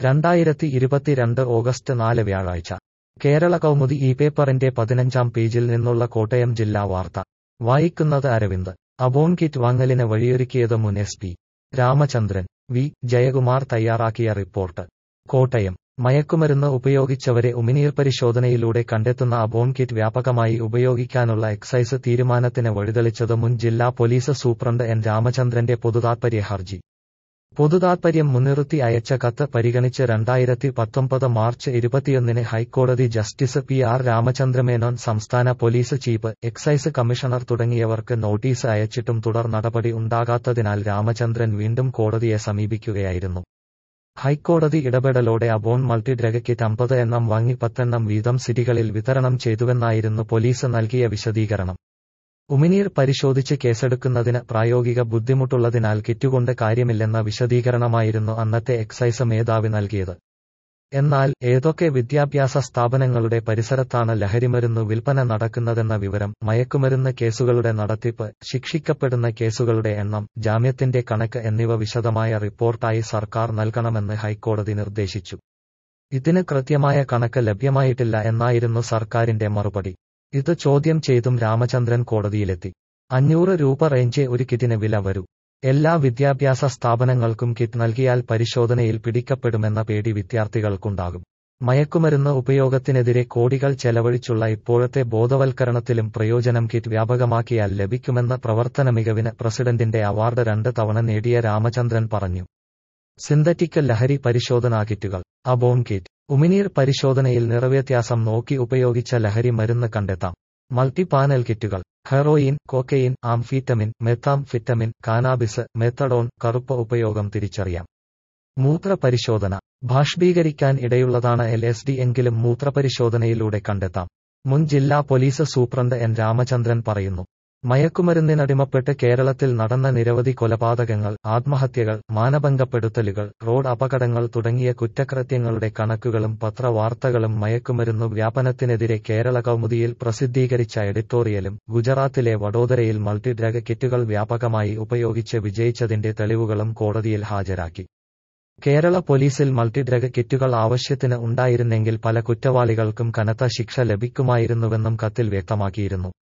രണ്ടായിരത്തി ഇരുപത്തിരണ്ട് ഓഗസ്റ്റ് നാല് വ്യാഴാഴ്ച കേരള കൗമുദി ഈ പേപ്പറിന്റെ പതിനഞ്ചാം പേജിൽ നിന്നുള്ള കോട്ടയം ജില്ലാ വാർത്ത വായിക്കുന്നത് അരവിന്ദ് അബോൺ കിറ്റ് വാങ്ങലിന് വഴിയൊരുക്കിയത് മുൻ S P Ramachandran V Jayakumar തയ്യാറാക്കിയ റിപ്പോർട്ട് കോട്ടയം മയക്കുമരുന്ന് ഉപയോഗിച്ചവരെ ഉമിനീർ പരിശോധനയിലൂടെ കണ്ടെത്തുന്ന അബോൺ കിറ്റ് വ്യാപകമായി ഉപയോഗിക്കാനുള്ള എക്സൈസ് തീരുമാനത്തിന് വഴിതെളിച്ചത് മുൻ ജില്ലാ പോലീസ് സൂപ്രണ്ട് എൻ രാമചന്ദ്രന്റെ പൊതുതാത്പര്യ ഹർജി പൊതുതാത്പര്യം മുൻനിർത്തി അയച്ച കത്ത് പരിഗണിച്ച് രണ്ടായിരത്തി പത്തൊമ്പത് മാർച്ച് ഇരുപത്തിയൊന്നിന് ഹൈക്കോടതി ജസ്റ്റിസ് പി ആർ രാമചന്ദ്രമേനോൻ സംസ്ഥാന പോലീസ് ചീഫ് എക്സൈസ് കമ്മീഷണർ തുടങ്ങിയവർക്ക് നോട്ടീസ് അയച്ചിട്ടും തുടർ നടപടി ഉണ്ടാകാത്തതിനാൽ രാമചന്ദ്രൻ വീണ്ടും കോടതിയെ സമീപിക്കുകയായിരുന്നു ഹൈക്കോടതി ഇടപെടലോടെ അബോൺ മൾട്ടി ഡ്രഗ് കിറ്റ് അമ്പത് എണ്ണം വാങ്ങി പത്തെണ്ണം വീതം സിറ്റികളിൽ വിതരണം ചെയ്തുവെന്നായിരുന്നു പോലീസ് നൽകിയ വിശദീകരണം ഉമിനീർ പരിശോധിച്ച് കേസെടുക്കുന്നതിന് പ്രായോഗിക ബുദ്ധിമുട്ടുള്ളതിനാൽ കിറ്റുകൊണ്ട് കാര്യമില്ലെന്ന വിശദീകരണമായിരുന്നു അന്നത്തെ എക്സൈസ് മേധാവി നൽകിയത് എന്നാൽ ഏതൊക്കെ വിദ്യാഭ്യാസ സ്ഥാപനങ്ങളുടെ പരിസരത്താണ് ലഹരിമരുന്ന് വിൽപ്പന നടക്കുന്നതെന്ന വിവരം മയക്കുമരുന്ന് കേസുകളുടെ നടത്തിപ്പ് ശിക്ഷിക്കപ്പെടുന്ന കേസുകളുടെ എണ്ണം ജാമ്യത്തിന്റെ കണക്ക് എന്നിവ വിശദമായ റിപ്പോർട്ടായി സർക്കാർ നൽകണമെന്ന് ഹൈക്കോടതി നിർദ്ദേശിച്ചു ഇതിന് കൃത്യമായ കണക്ക് ലഭ്യമായിട്ടില്ല എന്നായിരുന്നു സർക്കാരിന്റെ മറുപടി ഇത് ചോദ്യം ചെയ്തും രാമചന്ദ്രൻ കോടതിയിലെത്തി അഞ്ഞൂറ് രൂപ റേഞ്ച് ഒരു കിറ്റിന് വില വരൂ എല്ലാ വിദ്യാഭ്യാസ സ്ഥാപനങ്ങൾക്കും കിറ്റ് നൽകിയാൽ പരിശോധനയിൽ പിടിക്കപ്പെടുമെന്ന പേടി വിദ്യാർത്ഥികൾക്കുണ്ടാകും മയക്കുമരുന്ന് ഉപയോഗത്തിനെതിരെ കോടികൾ ചെലവഴിച്ചുള്ള ഇപ്പോഴത്തെ ബോധവൽക്കരണത്തിലും പ്രയോജനം കിറ്റ് വ്യാപകമാക്കിയാൽ ലഭിക്കുമെന്ന പ്രവർത്തന മികവിന് പ്രസിഡന്റിന്റെ അവാർഡ് രണ്ട് തവണ നേടിയ രാമചന്ദ്രൻ പറഞ്ഞു സിന്തറ്റിക് ലഹരി പരിശോധനാ കിറ്റുകൾ അബോൺ കിറ്റ് ഉമിനീർ പരിശോധനയിൽ നിറവ്യത്യാസം നോക്കി ഉപയോഗിച്ച ലഹരി മരുന്ന് കണ്ടെത്താം മൾട്ടി പാനൽ കിറ്റുകൾ heroin cocaine amphetamine methamphetamine cannabis methadone കറുപ്പ് ഉപയോഗം തിരിച്ചറിയാം മൂത്രപരിശോധന ബാഷ്പീകരിക്കാൻ ഇടയുള്ളതാണ് എൽ എസ് ഡി എങ്കിലും മൂത്രപരിശോധനയിലൂടെ കണ്ടെത്താം മുൻ ജില്ലാ പോലീസ് സൂപ്രണ്ട് എൻ രാമചന്ദ്രൻ പറയുന്നു മയക്കുമരുന്നിനടിമപ്പെട്ട് കേരളത്തിൽ നടന്ന നിരവധി കൊലപാതകങ്ങൾ ആത്മഹത്യകൾ മാനഭംഗപ്പെടുത്തലുകൾ റോഡ് അപകടങ്ങൾ തുടങ്ങിയ കുറ്റകൃത്യങ്ങളുടെ കണക്കുകളും പത്രവാർത്തകളും മയക്കുമരുന്നു വ്യാപനത്തിനെതിരെ കേരള കൗമുദിയിൽ പ്രസിദ്ധീകരിച്ച എഡിറ്റോറിയലും ഗുജറാത്തിലെ വഡോദരയിൽ മൾട്ടി ഡ്രഗ് കിറ്റുകൾ വ്യാപകമായി ഉപയോഗിച്ച് വിജയിച്ചതിന്റെ തെളിവുകളും കോടതിയിൽ ഹാജരാക്കി കേരള പോലീസിൽ മൾട്ടി ഡ്രഗ് കിറ്റുകൾ ആവശ്യത്തിന് ഉണ്ടായിരുന്നെങ്കിൽ പല കുറ്റവാളികൾക്കും കനത്ത ശിക്ഷ ലഭിക്കുമായിരുന്നുവെന്നും കത്തിൽ വ്യക്തമാക്കിയിരുന്നു